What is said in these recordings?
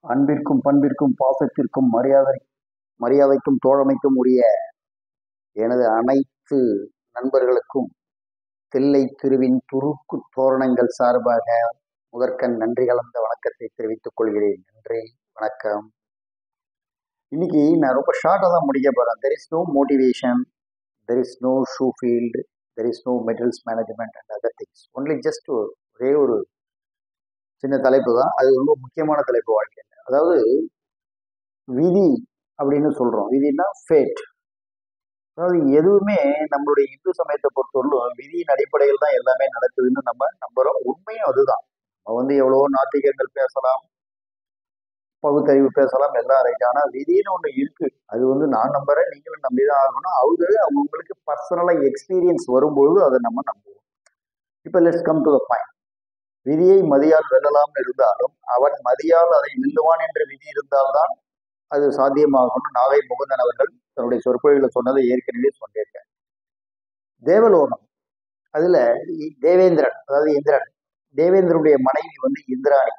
அன்பிற்கும் பண்பிற்கும் பாசத்திற்கும் மரியாதை மரியாதைக்கும் தோழமைக்கும் உரிய எனது அனைத்து நண்பர்களுக்கும் தில்லை திருவின் துருக்கு தோரணங்கள் சார்பாக முதற்கண் நன்றி கலந்த வணக்கத்தை தெரிவித்துக் கொள்கிறேன் நன்றி வணக்கம் இன்னைக்கு நான் ரொம்ப ஷார்ட்டாக தான் முடிக்க போகிறேன் there is no motivation there is no shoe field there is no metals management and other things only just ஒரே ஒரு சின்ன தலைப்பு தான் அது ரொம்ப முக்கியமான தலைப்பு வாழ்க்கையில் அதாவது விதி அப்படின்னு சொல்றோம் விதினா ஃபேட் அதாவது எதுவுமே நம்மளுடைய இந்து சமயத்தை பொறுத்தவரையிலும் விதியின் அடிப்படையில் தான் எல்லாமே நடக்குதுன்னு நம்ம நம்புறோம் உண்மையும் அதுதான் நம்ம வந்து எவ்வளவோ நாத்திகங்கள் பேசலாம் பகுத்தறிவு பேசலாம் எல்லாம் ரைட் ஆனா விதின்னு ஒண்ணு இருக்கு அது வந்து நான் நம்புறேன் நீங்களும் நம்பிதான் ஆகணும் அது அவங்களுக்கு பர்சனலா எக்ஸ்பீரியன்ஸ் வரும்பொழுது அதை நம்ம நம்புவோம் இப்போ let's come to the point விதியை மதியால் வெல்லலாம்னு இருந்தாலும் அவன் மதியால் அதை வெல்லுவான் என்ற விதி இருந்தால்தான் அது சாத்தியமாகும்னு நாகை முகுந்தன் அவர்கள் தன்னுடைய சொற்பொழிவில் சொன்னதை ஏற்கனவே சொல்லியிருக்கேன் தேவலோகம் அதுல தேவேந்திரன் அதாவது இந்திரன் தேவேந்திரனுடைய மனைவி வந்து இந்திராணி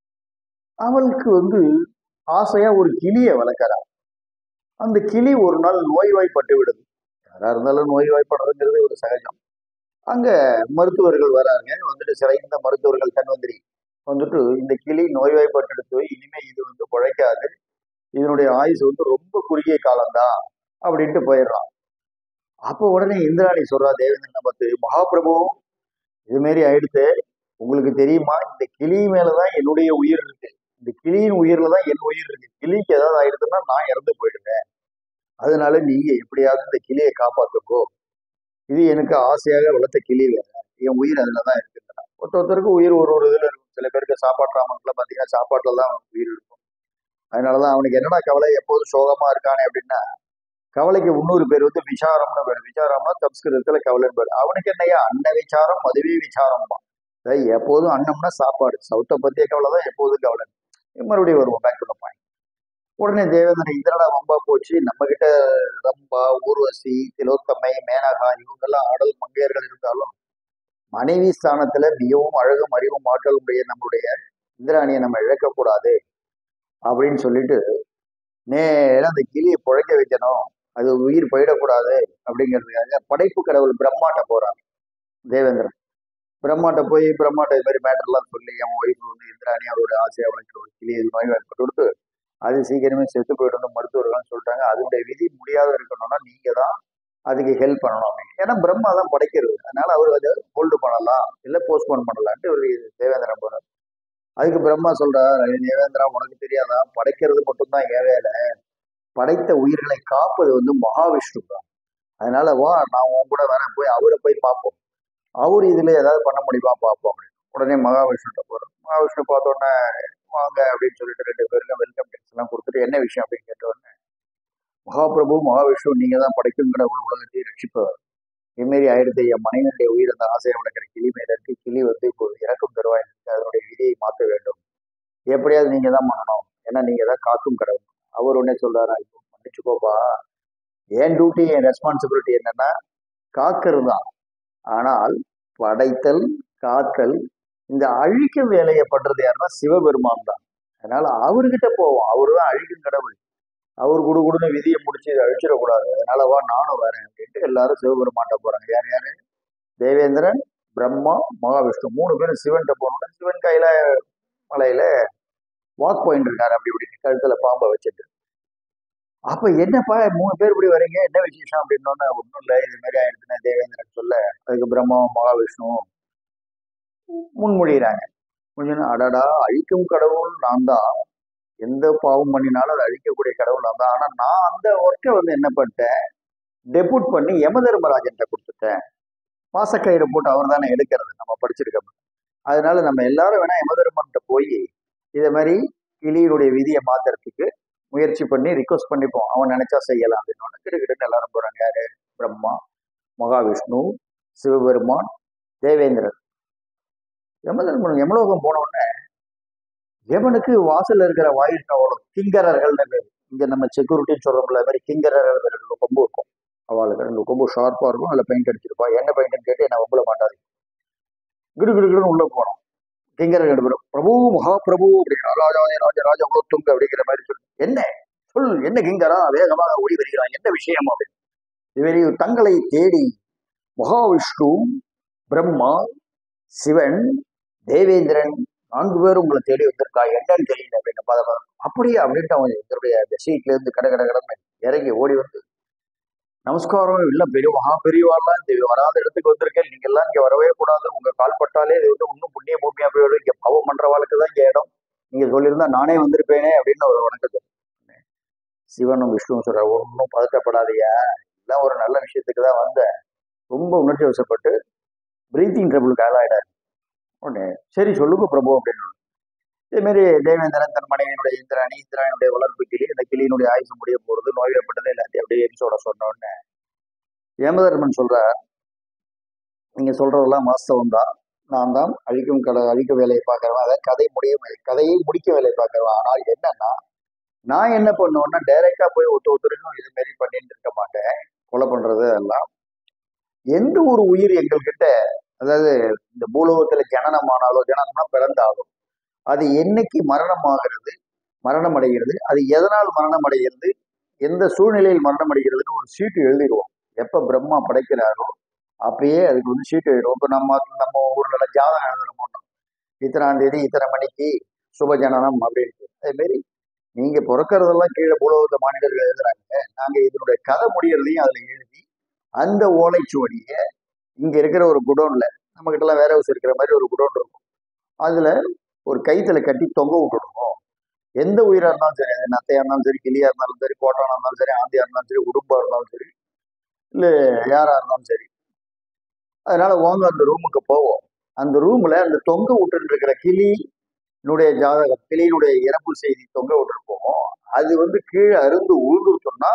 அவளுக்கு வந்து ஆசையா ஒரு கிளியை வளர்க்கறா அந்த கிளி ஒரு நாள் நோய்வாய்ப்பட்டு விடுது யாரா இருந்தாலும் நோய்வாய்ப்படுறதுங்கிறது ஒரு சகஜம் அங்க மருத்துவர்கள் வராங்க வந்துட்டு சிறைந்த மருத்துவர்கள் தன்வந்திரி வந்துட்டு இந்த கிளி நோய்வாய்ப்பட்டெடுத்து இனிமே இது வந்து குழைக்காது இதனுடைய ஆயுசு வந்து ரொம்ப குறுகிய காலம்தான் அப்படின்ட்டு போயிடுறான் அப்போ உடனே இந்திராணி சொல்றா தேவேந்திரனை பார்த்து மகாபிரபு இது மாரி ஆயிடுத்து உங்களுக்கு தெரியுமா இந்த கிளி மேலதான் என்னுடைய உயிர் இருக்கு இந்த கிளியின் உயிர்ல தான் என் உயிர் இருக்கு கிளிக்கு ஏதாவது ஆயிடுதுன்னா நான் இறந்து போயிடுவேன் அதனால நீங்க எப்படியாவது இந்த கிளியை காப்பாத்துக்கோ இது எனக்கு ஆசையாக வளர்த்த கிளி வேற என் உயிர் அதுல தான் இருக்குன்னா ஒருத்தருக்கு உயிர் ஒரு ஒரு இதுல இருக்கும் சில பேருக்கு சாப்பாட்டுறாமத்துல பாத்தீங்கன்னா சாப்பாட்டுல தான் உயிர் இருக்கும் அதனாலதான் அவனுக்கு என்னடா கவலை எப்போதும் சோகமா இருக்கானே அப்படின்னா கவலைக்கு இன்னொரு பேர் வந்து விசாரம்னு பேர் விசாரம்னா சம்ஸ்கிருதத்துல கவலைன்னு பேர் அவனுக்கு என்னையா அன்ன விசாரம் அதுவே விசாரம்மா அதாவது எப்போதும் அன்னம்னா சாப்பாடு சவுத்தை பத்திய கவலை தான் எப்போதும் கவலை மறுபடியும் வருவோம் பேக் டு பாயிண்ட் உடனே தேவேந்திரன் இந்திரடா வம்பா போச்சு நம்ம கிட்ட ரம்பா ஊர்வசி திலோத்தமை மேனகா இவங்கெல்லாம் ஆடல் மங்கையர்கள் இருந்தாலும் மனைவி ஸ்தானத்துல மிகவும் அழகும் அறிவும் ஆற்றலும் உடைய நம்மளுடைய இந்திராணியை நம்ம இழக்கக்கூடாது அப்படின்னு சொல்லிட்டு நேரம் அந்த கிளியை புழைக்க வைக்கணும் அது உயிர் போயிடக்கூடாது அப்படிங்கிறதுக்காக படைப்பு கடவுள் பிரம்மாட்ட போறாங்க தேவேந்திரன் பிரம்மாட்ட போய் பிரம்மாட்ட இது மாதிரி மேட்டர்லாம் சொல்லி அவன் ஒய்ஃப் வந்து இந்திராணி அவரோட ஆசையை அவனுக்கு ஒரு கிளி இது மாதிரி கொடுத்து அது சீக்கிரமே செத்து போயிடணும் மருத்துவர்கள் சொல்லிட்டாங்க அதனுடைய விதி முடியாத இருக்கணும்னா நீங்க தான் அதுக்கு ஹெல்ப் பண்ணணும் அப்படின்னு ஏன்னா பிரம்மா தான் படைக்கிறது அதனால அவர் அதை ஹோல்டு பண்ணலாம் இல்லை போஸ்ட்போன் பண்ணலான்ட்டு ஒரு தேவேந்திரன் போறார் அதுக்கு பிரம்மா சொல்றார் தேவேந்திரா உனக்கு தெரியாதா படைக்கிறது மட்டும்தான் என் வேலை படைத்த உயிர்களை காப்பது வந்து மகாவிஷ்ணு தான் அதனால வா நான் உன் கூட வேணாம் போய் அவரை போய் பார்ப்போம் அவர் இதுல ஏதாவது பண்ண முடியுமா பார்ப்போம் அப்படின்னு உடனே மகாவிஷ்ணுட்ட போறோம் மகாவிஷ்ணு பார்த்த உடனே வாங்க அப்படின்னு சொல்லிட்டு ரெண்டு பேருக்கும் வெல்கம் ட்ரிங்க்ஸ் எல்லாம் கொடுத்துட்டு என்ன விஷயம் அப்படின்னு கேட்ட உடனே மகாபிரபு மகாவிஷ்ணு நீங்க தான் படைக்குங்கிற உலகத்தை ரட்சிப்பவர் இதுமாரி ஆயிடுத்து என் மனைவனுடைய உயிர் அந்த ஆசையை வளர்க்குற கிளி மேல இருக்கு கிளி வந்து இப்போ இறக்கும் தருவாய் அதனுடைய விதியை மாற்ற வேண்டும் எப்படியாவது நீங்க தான் பண்ணணும் ஏன்னா நீங்க தான் காக்கும் கடவுள் அவர் உடனே சொல்றாரா இப்போ மன்னிச்சுக்கோப்பா என் டியூட்டி என் ரெஸ்பான்சிபிலிட்டி என்னன்னா காக்கிறது தான் ஆனால் படைத்தல் காத்தல் இந்த அழிக்கும் வேலையை பண்றது யாருன்னா சிவபெருமான் தான் அதனால அவர்கிட்ட போவோம் அவரு தான் அழிக்கும் கடவுள் அவர் குடு குடுன்னு விதியை முடிச்சு இதை அழிச்சிடக்கூடாது அதனால வா நானும் வரேன் அப்படின்ட்டு எல்லாரும் சிவபெருமான்ட்ட போறாங்க யார் யாரு தேவேந்திரன் பிரம்மா மகாவிஷ்ணு மூணு பேரும் சிவன்கிட்ட போனோம்னா சிவன் கையில மலையில வாக் பாயிண்ட் இருக்காரு அப்படி இப்படி கழுத்துல பாம்பை வச்சுட்டு அப்ப என்னப்பா மூணு பேர் இப்படி வரீங்க என்ன விசேஷம் அப்படின்னோன்னா ஒன்றும் இல்லை இது மாதிரி ஆயிடுச்சுன்னா தேவேந்திரன் சொல்ல அதுக்கு பிரம்மா மகாவிஷ்ணு முன்மொழிகிறாங்க கொஞ்சம் அடடா அழிக்கும் கடவுள் நான் தான் எந்த பாவம் பண்ணினாலும் அதை அழிக்கக்கூடிய கடவுள் நான் தான் ஆனா நான் அந்த ஒர்க்கை வந்து என்ன பண்ணிட்டேன் டெபுட் பண்ணி யம தர்மராஜன்ட்ட கொடுத்துட்டேன் பாசக்கயிறு போட்டு அவர் தானே எடுக்கிறது நம்ம படிச்சிருக்கோம் அதனால நம்ம எல்லாரும் வேணா யமதர்மன்ட்ட போய் இதை மாதிரி கிளியினுடைய விதியை மாத்துறதுக்கு முயற்சி பண்ணி ரிக்வஸ்ட் பண்ணிப்போம் அவன் நினைச்சா செய்யலாம் அப்படின்னு கிடுக்கிட்டு எல்லாரும் போறாங்க யாரு பிரம்மா மகாவிஷ்ணு சிவபெருமான் தேவேந்திரன் யமதர்மன் யமலோகம் போன உடனே யமனுக்கு வாசல்ல இருக்கிற வாயில் காவலும் கிங்கரர்கள்னு பேர் இங்க நம்ம செக்யூரிட்டின்னு சொல்றோம்ல மாதிரி கிங்கரர்கள் பேர் கொம்பு இருக்கும் அவளுக்கு ரெண்டு கொம்பு ஷார்ப்பா இருக்கும் அதுல பெயிண்ட் அடிச்சிருப்பா என்ன பெயிண்ட்னு கேட்டு என்ன ஒம்பள மாட்டாது கிடு கிடு கிடுன்னு உள்ள போனோம் கிங்கர் ரெண்டு பேரும் பிரபு மகாபிரபு அப்படிங்கிற ராஜாய ராஜ ராஜ குலத்துங்க அப்படிங்கிற மாதிரி சொல்லி என்ன சொல் என்ன கிங்கரா வேகமாக ஓடி வருகிறான் என்ன விஷயம் அப்படின்னு இவரை தங்களை தேடி மகாவிஷ்ணு பிரம்மா சிவன் தேவேந்திரன் நான்கு பேரும் உங்களை தேடி வந்திருக்கா என்னன்னு தெரியல அப்படின்னு பார்த்தா அப்படியே அப்படின்ட்டு அவன் இதனுடைய அந்த சீட்ல இருந்து கட கட கடன்னு இறங்கி ஓடி வந்து நமஸ்காரம் இல்ல பெரிய மகா பெரியவாள்லாம் இந்த வராத இடத்துக்கு வந்திருக்கேன் நீங்க எல்லாம் இங்க வரவே கூடாது உங்க கால் பட்டாலே இது வந்து இன்னும் புண்ணிய பூமியா போயிடும் இங்க பாவம் பண்ற வாழ்க்கை தான் இங்க இடம் நீங்க சொல்லியிருந்தா நானே வந்திருப்பேனே அப்படின்னு ஒரு வணக்கத்தை சிவனும் விஷ்ணுவும் சொல்ற ஒன்றும் பதட்டப்படாதீயா எல்லாம் ஒரு நல்ல விஷயத்துக்கு தான் வந்தேன் ரொம்ப உணர்ச்சி வசப்பட்டு பிரீத்திங் ட்ரபிளுக்கு ஆளாயிடாரு உடனே சரி சொல்லுங்க பிரபு அப்படின்னு இதேமாரி தேவேந்திரன் தன் மனைவியினுடைய இந்திராணி இந்திராணியுடைய வளர்ப்பு கிளி அந்த கிளியினுடைய ஆயுசு முடிய போறது நோய்வாய்ப்பட்டது எல்லாத்தையும் அப்படியே எபிசோட சொன்ன உடனே யமதர்மன் சொல்றார் நீங்க சொல்றதெல்லாம் வாஸ்தவம் தான் நான் தான் அழிக்கும் கட அழிக்க வேலையை பார்க்கறவன் அதாவது கதை முடிய கதையை முடிக்க வேலையை பார்க்கறவன் ஆனால் என்னன்னா நான் என்ன பண்ணுவேன்னா டைரக்டா போய் ஒருத்த ஒருத்தருக்கும் இது மாரி பண்ணிட்டு இருக்க மாட்டேன் கொலை பண்றது எல்லாம் எந்த ஒரு உயிர் எங்கள்கிட்ட அதாவது இந்த பூலோகத்துல ஜனனமானாலோ ஜனனம்னா பிறந்தாலும் அது என்னைக்கு மரணம் ஆகிறது மரணம் அடைகிறது அது எதனால் மரணம் அடைகிறது எந்த சூழ்நிலையில் மரணம் அடைகிறதுன்னு ஒரு சீட்டு எழுதிடுவோம் எப்ப பிரம்மா படைக்கிறாரோ அப்பயே அதுக்கு வந்து சீட்டு எழுதுவோம் இப்போ நம்ம நம்ம ஊர்ல ஜாதகம் எழுதுறோம் இத்தனாம் தேதி இத்தனை மணிக்கு சுப ஜனனம் அப்படின்ட்டு அதே மாதிரி நீங்க பிறக்கிறதெல்லாம் கீழே பூலோகத்த மாநிலர்கள் எழுதுறாங்க நாங்க இதனுடைய கதை முடியறதையும் அதுல எழுதி அந்த ஓலைச்சுவடிய இங்க இருக்கிற ஒரு குடோன்ல நம்ம கிட்ட எல்லாம் வேற ஹவுஸ் இருக்கிற மாதிரி ஒரு குடோன் இருக்கும் அதுல ஒரு கைத்துல கட்டி தொங்க விட்டுடுவோம் எந்த உயிரா இருந்தாலும் சரி அது நத்தையா இருந்தாலும் சரி கிளியா இருந்தாலும் சரி கோட்டானா இருந்தாலும் சரி ஆந்தியா இருந்தாலும் சரி உடும்பா இருந்தாலும் சரி இல்ல யாரா இருந்தாலும் சரி அதனால வாங்க அந்த ரூமுக்கு போவோம் அந்த ரூம்ல அந்த தொங்க விட்டு இருக்கிற கிளியினுடைய ஜாதகம் கிளியினுடைய இறப்பு செய்தி தொங்க விட்டுருப்போம் அது வந்து கீழே அருந்து உழுந்துருச்சோம்னா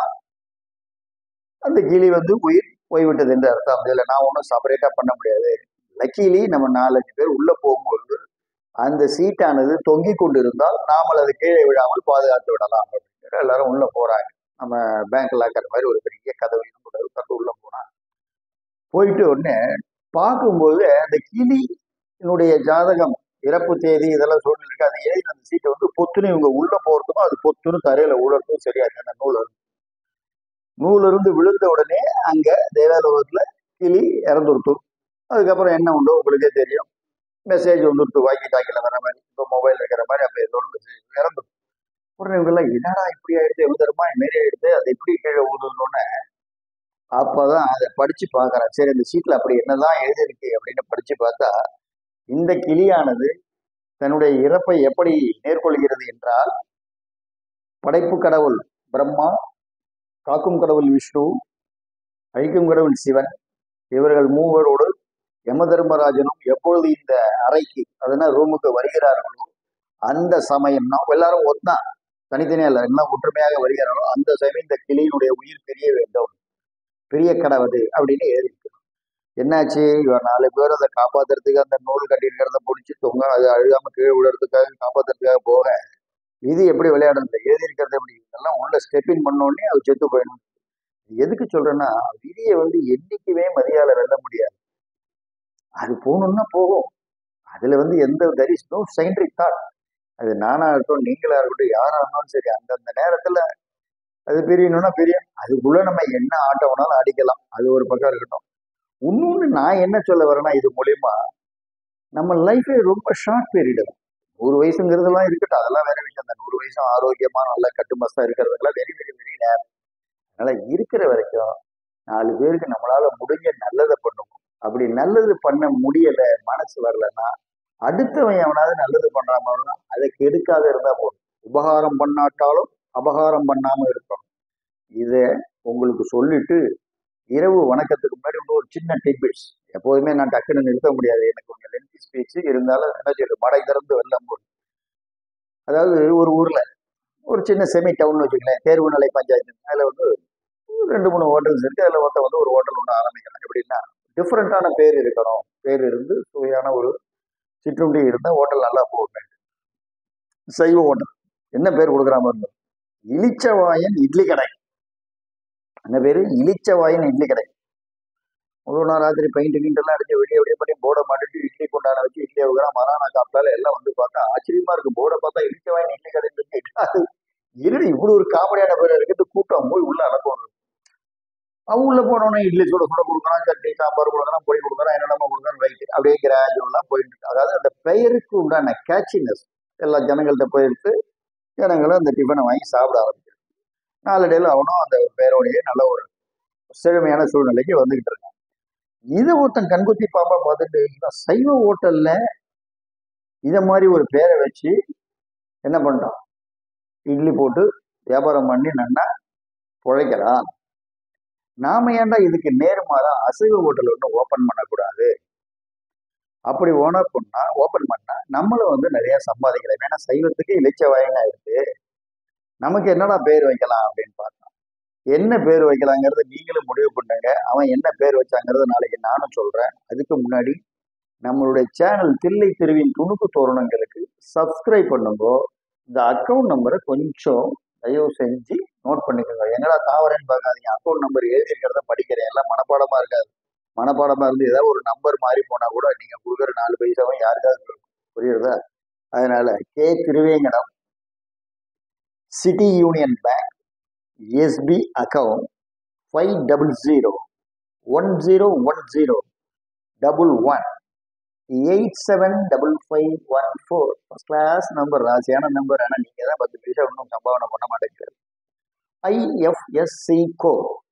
அந்த கிளி வந்து உயிர் போய்விட்டது என்று அர்த்தம் இதுல நான் ஒன்றும் செப்பரேட்டா பண்ண முடியாது லக்கிலி நம்ம நாலஞ்சு பேர் உள்ள போகும்பொழுது அந்த சீட்டானது தொங்கி கொண்டு இருந்தால் நாமல் அது கீழே விழாமல் பாதுகாத்து விடலாம் அப்படின்னு எல்லாரும் உள்ள போறாங்க நம்ம பேங்க் லாக்கர் மாதிரி ஒரு பெரிய கதவு இரும்பு கதவு உள்ள போனா போயிட்டு உடனே பார்க்கும்போது அந்த கிளியினுடைய ஜாதகம் இறப்பு தேதி இதெல்லாம் சூழ்நிலை இருக்கு அது எழுதி அந்த சீட்டை வந்து பொத்துன்னு இவங்க உள்ள போறதுக்கும் அது பொத்துன்னு தரையில உழறதும் சரியா இருக்கு அந்த நூல் இருந்து நூல் இருந்து விழுந்த உடனே அங்க தேவாலோகத்துல கிளி இறந்துருத்தும் அதுக்கப்புறம் என்ன உண்டோ உங்களுக்கே தெரியும் மெசேஜ் வந்துருத்து வாக்கி டாக்கில வர மாதிரி இப்போ மொபைல் இருக்கிற மாதிரி அப்போ ஏதோ மெசேஜ் இறந்துரும் உடனே இவங்கெல்லாம் என்னடா இப்படி ஆயிடுது எவ்வளோ மாரி ஆயிடுது அது எப்படி கீழே ஊதுனோடனே அப்பதான் அதை படிச்சு பார்க்கறேன் சரி இந்த சீட்ல அப்படி என்னதான் எழுதிருக்கு அப்படின்னு படிச்சு பார்த்தா இந்த கிளியானது தன்னுடைய இறப்பை எப்படி மேற்கொள்கிறது என்றால் படைப்பு கடவுள் பிரம்மா காக்கும் கடவுள் விஷ்ணு அழிக்கும் கடவுள் சிவன் இவர்கள் மூவரோடு யம தர்மராஜனும் எப்பொழுது இந்த அறைக்கு அதுனா ரூமுக்கு வருகிறார்களோ அந்த சமயம்னா எல்லாரும் ஒத்தான் தனித்தனியா இல்லை எல்லாம் ஒற்றுமையாக வருகிறார்களோ அந்த சமயம் இந்த கிளியினுடைய உயிர் பிரிய வேண்டும் பிரிய கடவுது அப்படின்னு எழுதியிருக்கு என்னாச்சு இவர் நாலு பேர் அதை காப்பாத்துறதுக்கு அந்த நூல் கட்டியிருக்கிறத பிடிச்சி தொங்க அது அழுகாம கீழே விழுறதுக்காக காப்பாத்துறதுக்காக போக இது எப்படி விளையாடுறது எழுதியிருக்கிறது எப்படி இதெல்லாம் உள்ள ஸ்டெப்பின் பண்ணோடனே அது செத்து போயிடும் எதுக்கு சொல்றேன்னா விதியை வந்து என்னைக்குமே மதியால வெல்ல முடியாது அது போகணும்னா போகும் அதுல வந்து எந்த there is no scientific thought அது நானா இருக்கட்டும் நீங்களா இருக்கட்டும் யாரா இருந்தாலும் சரி அந்தந்த நேரத்துல அது பிரியணும்னா பிரியும் அதுக்குள்ள நம்ம என்ன ஆட்டம் வேணாலும் அடிக்கலாம் அது ஒரு பக்கம் இருக்கட்டும் இன்னொன்னு நான் என்ன சொல்ல வரேன்னா இது மூலியமா நம்ம லைஃபே ரொம்ப ஷார்ட் பீரியட் நூறு வயசுங்கிறதெல்லாம் இருக்கட்டும் அதெல்லாம் வேற விஷயம் தான் நூறு வயசும் ஆரோக்கியமா நல்லா கட்டுமஸ்தா இருக்கிறதுக்கெல்லாம் வெரி வெரி வெரி நேரம் அதனால இருக்கிற வரைக்கும் நாலு பேருக்கு நம்மளால முடிஞ்ச நல்லதை பண்ணுவோம் அப்படி நல்லது பண்ண முடியல மனசு வரலன்னா அடுத்தவன் எவனாவது நல்லது பண்றாம இருந்தா அதை கெடுக்காத இருந்தா போதும் உபகாரம் பண்ணாட்டாலும் அபகாரம் பண்ணாம இருக்கணும் இத உங்களுக்கு சொல்லிட்டு இரவு வணக்கத்துக்கு முன்னாடி இன்னும் ஒரு சின்ன டிட்பிட்ஸ் எப்போதுமே நான் டக்குன்னு நிறுத்த முடியாது எனக்கு கொஞ்சம் லென்த்தி ஸ்பீச் இருந்தாலும் என்ன சொல்றது மடை திறந்து வெள்ளம் போது அதாவது ஒரு ஊர்ல ஒரு சின்ன செமி டவுன் வச்சுக்கலேன் தேர்வு நிலை பஞ்சாயத்து அதுல வந்து ரெண்டு மூணு ஹோட்டல்ஸ் இருக்கு அதுல ஒருத்த வந்து ஒரு ஹோட்டல் ஒன்று ஆரம்பிக்கலாம் எப்படின்னா டிஃப்ரெண்டான பேர் இருக்கணும் பேர் இருந்து சுவையான ஒரு சிற்றுண்டி இருந்தால் ஹோட்டல் நல்லா போகும் சைவ ஹோட்டல் என்ன பேர் கொடுக்குற மாதிரி இருந்தது இளிச்சவாயன் இட்லி கடை என்ன பேரு இளிச்சவாயன் இட்லி கடை ஒரு நாள் ராத்திரி பெயிண்ட் கிண்டெல்லாம் அடிச்சு வெளியே வெளியே பண்ணி போர்டை மாட்டிட்டு இட்லி கொண்டாட வச்சு இட்லி வைக்கிறா மரானா காப்பிட்டால எல்லாம் வந்து பார்த்தா ஆச்சரியமா இருக்கு போர்டை பார்த்தா இட்லி வாங்கி இட்லி கடையில் இருக்கு இருடு இவ்வளவு ஒரு காமெடியான பேர் இருக்குது கூட்டம் போய் உள்ள அனுப்பணும் அவன் உள்ள போனோடனே இட்லி சுட சுட கொடுக்குறான் சட்னி சாம்பார் கொடுக்குறான் பொடி கொடுக்குறான் என்னென்னமோ கொடுக்குறான் ரைட்டு அப்படியே கிராஜுவலாக போயிட்டு இருக்கு அதாவது அந்த பெயருக்கு உண்டான கேட்சினஸ் எல்லா ஜனங்கள்கிட்ட போயிட்டு ஜனங்களும் அந்த டிஃபனை வாங்கி சாப்பிட ஆரம்பிச்சிருக்கு நாளடைவில் அவனும் அந்த பேரோடையே நல்ல ஒரு செழுமையான சூழ்நிலைக்கு வந்துகிட்டு இருக்கான் இது ஒருத்தன் கண்குத்தி பாப்பா பார்த்துட்டு இவன் சைவ ஹோட்டல்ல இத மாதிரி ஒரு பேரை வச்சு என்ன பண்ணிட்டான் இட்லி போட்டு வியாபாரம் பண்ணி நன்னா பிழைக்கிறான் நாம ஏன்டா இதுக்கு நேர்மாறா அசைவ ஹோட்டல் ஒன்று ஓப்பன் பண்ணக்கூடாது அப்படி ஓனர் பண்ணா ஓப்பன் பண்ணா நம்மளும் வந்து நிறைய சம்பாதிக்கலாம் ஏன்னா சைவத்துக்கு இளைச்ச வயனா இருக்கு நமக்கு என்னடா பேர் வைக்கலாம் அப்படின்னு பார்த்தா என்ன பேர் வைக்கலாங்கிறத நீங்களும் முடிவு பண்ணுங்க அவன் என்ன பேர் வச்சாங்கிறத நாளைக்கு நானும் சொல்றேன் அதுக்கு முன்னாடி நம்மளுடைய சேனல் தில்லை திருவின் துணுக்கு தோரணங்களுக்கு சப்ஸ்கிரைப் பண்ணுங்க இந்த அக்கௌண்ட் நம்பரை கொஞ்சம் தயவு செஞ்சு நோட் பண்ணிக்கோங்க எங்கடா தாவரேன்னு பார்க்காதீங்க அக்கௌண்ட் நம்பர் எழுதியிருக்கிறத படிக்கிறேன் எல்லாம் மனப்பாடமா இருக்காது மனப்பாடமா இருந்து ஏதாவது ஒரு நம்பர் மாறி போனா கூட நீங்க கொடுக்குற நாலு பைசாவும் யாருக்காவது புரியுறதா அதனால K Thiruvengadam City Union Bank SB account five double zero one zero one zero double one eight seven double five one four first class number ராசியான நம்பர் ஆனால் நீங்கள் தான் பத்து பைசா ஒன்றும் சம்பாவனை பண்ண மாட்டேங்கிறது IFSC code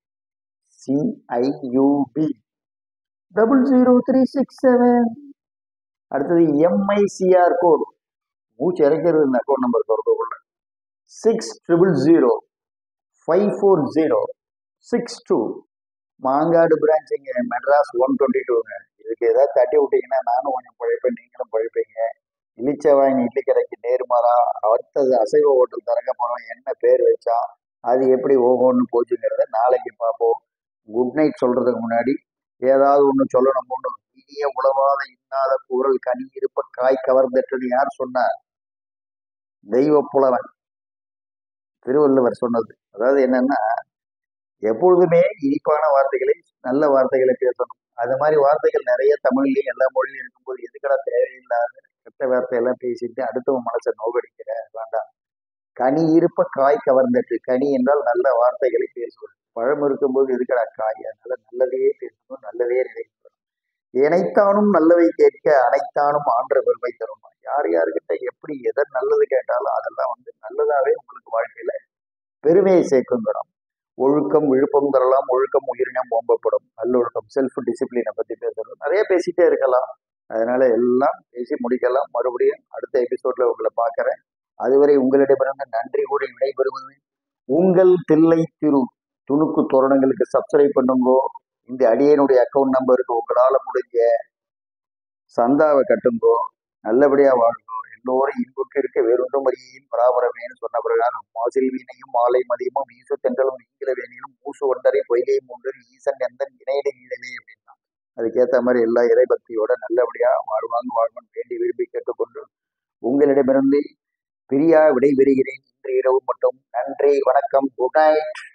CIUB double zero three six seven அடுத்தது எம்ஐசிஆர் கோட் மூச்சு இறக்கிறது இந்த அக்கௌண்ட் நம்பர் தொடர்புக்குள்ள six triple zero five four zero six two Mangadu branch இங்கே மெட்ராஸ் ஒன் டுவெண்ட்டி டூங்க இதுக்கு ஏதாவது தட்டி விட்டீங்கன்னா நானும் கொஞ்சம் பழைப்பேன் நீங்களும் பழைப்பீங்க இலிச்சவாயின் இட்லி கடைக்கு நேர்மாறா அடுத்தது அசைவ ஹோட்டல் திறக்க போறோம் என்ன பேர் வச்சா அது எப்படி ஓஹோன்னு போச்சுங்கிறத நாளைக்கு பார்ப்போம் குட் நைட் சொல்றதுக்கு முன்னாடி ஏதாவது ஒன்று சொல்லணும் ஒன்று இனிய உளவாத இன்னாத குரல் கனி இருப்ப காய் கவர்ந்தட்டுன்னு யார் சொன்னார் தெய்வ புலவன் திருவள்ளுவர் சொன்னது அதாவது என்னன்னா எப்பொழுதுமே இனிப்பான வார்த்தைகளை நல்ல வார்த்தைகளை பேசணும் அது மாதிரி வார்த்தைகள் நிறைய தமிழ்லையும் எல்லா மொழியிலும் இருக்கும்போது எதுக்கடா தேவையில்லாத கெட்ட வார்த்தையெல்லாம் பேசிட்டு அடுத்தவன் மனசை நோகடிக்கிற வேண்டாம் கனி இருப்ப காய் கவர்ந்தட்டு கனி என்றால் நல்ல வார்த்தைகளை பேசுவது பழம் இருக்கும்போது எதுக்கடா காய் அதனால நல்லதையே பேசணும் நல்லதே நினைக்கணும் இணைத்தானும் நல்லவை கேட்க அனைத்தானும் ஆன்ற பெருமை தரும் யார் யாருக்கிட்ட எப்படி எதை நல்லது கேட்டாலும் அதெல்லாம் வந்து நல்லதாவே உங்களுக்கு வாழ்க்கையில பெருமையை சேர்க்குங்கிறோம் ஒழுக்கம் விழுப்பம் தரலாம் ஒழுக்கம் உயிரினம் ஓம்பப்படும் நல்லொழுக்கம் செல்ஃப் டிசிப்ளினை பத்தி பேசுறோம் நிறைய பேசிட்டே இருக்கலாம் அதனால எல்லாம் பேசி முடிக்கலாம் மறுபடியும் அடுத்த எபிசோட்ல உங்களை பார்க்கறேன் அதுவரை உங்களிடமிருந்து நன்றி கூறி விடைபெறுவது உங்கள் தில்லை திரு துணுக்கு தோரணங்களுக்கு சப்ஸ்கிரைப் பண்ணுங்கோ இந்த அடியனுடைய அக்கௌண்ட் நம்பருக்கு உங்களால முடிஞ்ச சந்தாவை கட்டுங்கோ நல்லபடியா வாழுங்கோ எல்லோரும் இன்புற்று இருக்க வேறொன்றும் அறியின் பராபரமேன்னு சொன்ன பிரகாரம் மாசில் வீணையும் மாலை மதியமும் வீசு தென்றலும் நீங்கில வேணியிலும் மூசு ஒன்றரை பொய்லையும் ஒன்று ஈசன் எந்தன் இணையிட நீழலே அப்படின்னா அதுக்கேற்ற மாதிரி எல்லா இறைபக்தியோட நல்லபடியா வாழ்வாங்க வாழ்வன் வேண்டி விரும்பி கேட்டுக்கொண்டு உங்களிடமிருந்து பிரியா விடைபெறுகிறேன் இன்று இரவு மட்டும் நன்றி வணக்கம் குட் நைட்